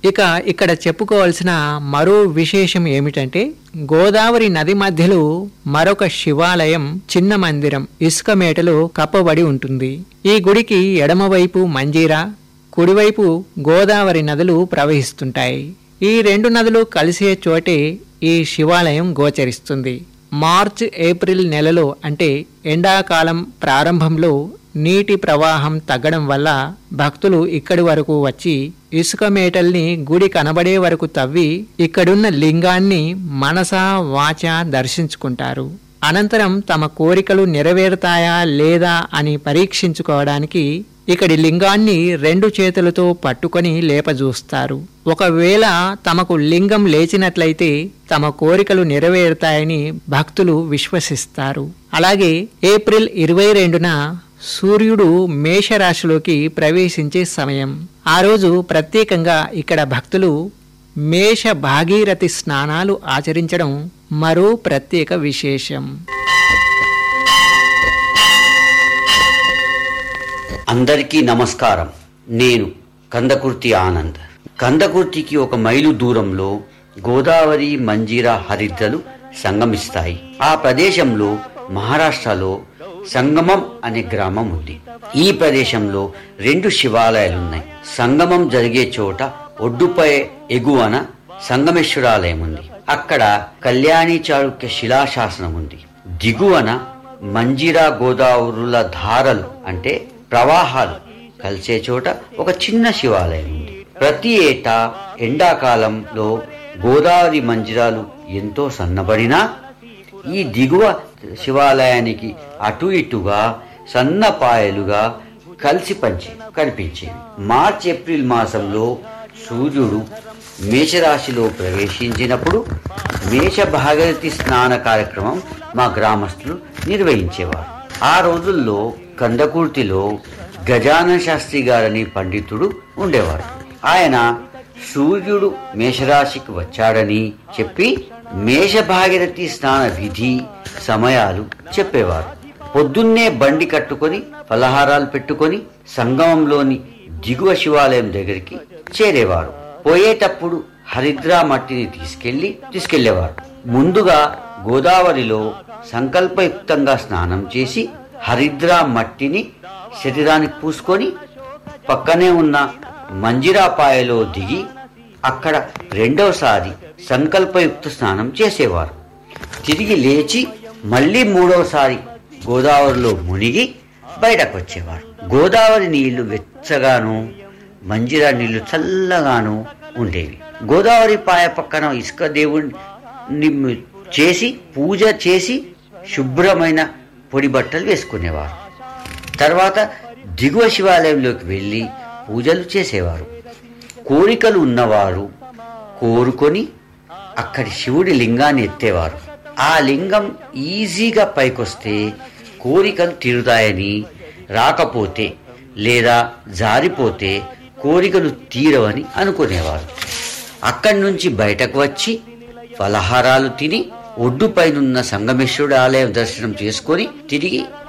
ఇక ఇక్కడ చెప్పుకోవాల్సిన మరో విశేషం ఏమిటంటే గోదావరి నది మధ్యలో మరొక శివాలయం చిన్న మందిరం ఇసుక మేటలో కప్పబడి ఉంటుంది ఈ గుడికి ఎడమవైపు మంజీరా కుడివైపు గోదావరి నదులు ప్రవహిస్తుంటాయి ఈ రెండు నదులు కలిసే చోటే ఈ శివాలయం గోచరిస్తుంది మార్చ్ ఏప్రిల్ నెలలో అంటే ఎండాకాలం ప్రారంభంలో నీటి ప్రవాహం తగ్గడం వల్ల భక్తులు ఇక్కడి వరకు వచ్చి ఇసుక మేటల్ని గుడి కనబడే వరకు తవ్వి ఇక్కడున్న లింగాన్ని మనసా వాచ దర్శించుకుంటారు అనంతరం తమ కోరికలు నెరవేరుతాయా లేదా అని పరీక్షించుకోవడానికి ఇక్కడి లింగాన్ని రెండు చేతులతో పట్టుకొని లేపజూస్తారు ఒకవేళ తమకు లింగం లేచినట్లయితే తమ కోరికలు నెరవేరుతాయని భక్తులు విశ్వసిస్తారు అలాగే ఏప్రిల్ ఇరవై రెండున సూర్యుడు మేషరాశిలోకి ప్రవేశించే సమయం ఆ రోజు ప్రత్యేకంగా ఇక్కడ భక్తులు మేష భాగీరథి స్నానాలు ఆచరించడం మరో ప్రత్యేక విశేషం అందరికీ నమస్కారం నేను కందకుర్తి ఆనంద్ కందకుర్తికి ఒక మైలు దూరంలో గోదావరి మంజీరా హరిద్రలు సంగమిస్తాయి ఆ ప్రదేశంలో మహారాష్ట్రలో సంగమం అనే గ్రామం ఉంది ఈ ప్రదేశంలో రెండు శివాలయాలున్నాయి సంగమం జరిగే చోట ఒడ్డుపై ఎగువన సంగమేశ్వరాలయం ఉంది అక్కడ కళ్యాణి చాళుక్య శిలాశాసనం ఉంది దిగువన మంజీరా గోదావరుల ధారలు అంటే ప్రవాహాలు కలిసే చోట ఒక చిన్న శివాలయం ఉంది ప్రతి ఏటా ఎండాకాలంలో గోదావరి మంజిరాలు ఎంతో సన్నబడినా ఈ దిగువ శివాలయానికి అటు ఇటుగా సన్నపాయలుగా కలిసి పంచి కనిపించేవి మార్చ్ ఏప్రిల్ మాసంలో సూర్యుడు మేషరాశిలో ప్రవేశించినప్పుడు మేష భాగరథి స్నాన కార్యక్రమం మా గ్రామస్తులు నిర్వహించేవారు ఆ రోజుల్లో కందకుర్తిలో గజానన శాస్త్రి గారని పండితుడు ఉండేవారు ఆయన సూర్యుడు మేషరాశికి వచ్చాడని చెప్పి మేష భాగీరథి స్నాన విధి సమయాలు చెప్పేవారు పొద్దున్నే బండి కట్టుకొని ఫలహారాలు పెట్టుకొని సంగమంలోని దిగువ శివాలయం దగ్గరికి చేరేవారు పోయేటప్పుడు హరిద్రా మట్టిని తీసుకెళ్లి తీసుకెళ్లేవారు ముందుగా గోదావరిలో సంకల్పయుక్తంగా స్నానం చేసి హరిద్రా మట్టిని శరీరానికి పూసుకొని పక్కనే ఉన్న మంజిరాపాయలో దిగి అక్కడ రెండవసారి సంకల్పయుక్త స్నానం చేసేవారు తిరిగి లేచి మళ్ళీ మూడవసారి గోదావరిలో మునిగి బయటకు వచ్చేవారు గోదావరి నీళ్లు వెచ్చగాను మంజిరా నీళ్లు చల్లగాను ఉండేవి గోదావరి పాయ పక్కన ఇసుక దేవుణ్ణి చేసి పూజ చేసి శుభ్రమైన పొడి బట్టలు వేసుకునేవారు తర్వాత దిగువ శివాలయంలోకి వెళ్ళి పూజలు చేసేవారు కోరికలు ఉన్నవారు కోరుకొని అక్కడి శివుడి లింగాన్ని ఎత్తేవారు ఆ లింగం ఈజీగా పైకొస్తే కోరికలు తీరుతాయని రాకపోతే లేదా జారిపోతే కోరికలు తీరవని అనుకునేవారు అక్కడి నుంచి బయటకు వచ్చి ఫలహారాలు తిని ఒడ్డుపైనున్న సంగమేశ్వరుడు ఆలయం దర్శనం చేసుకొని తిరిగి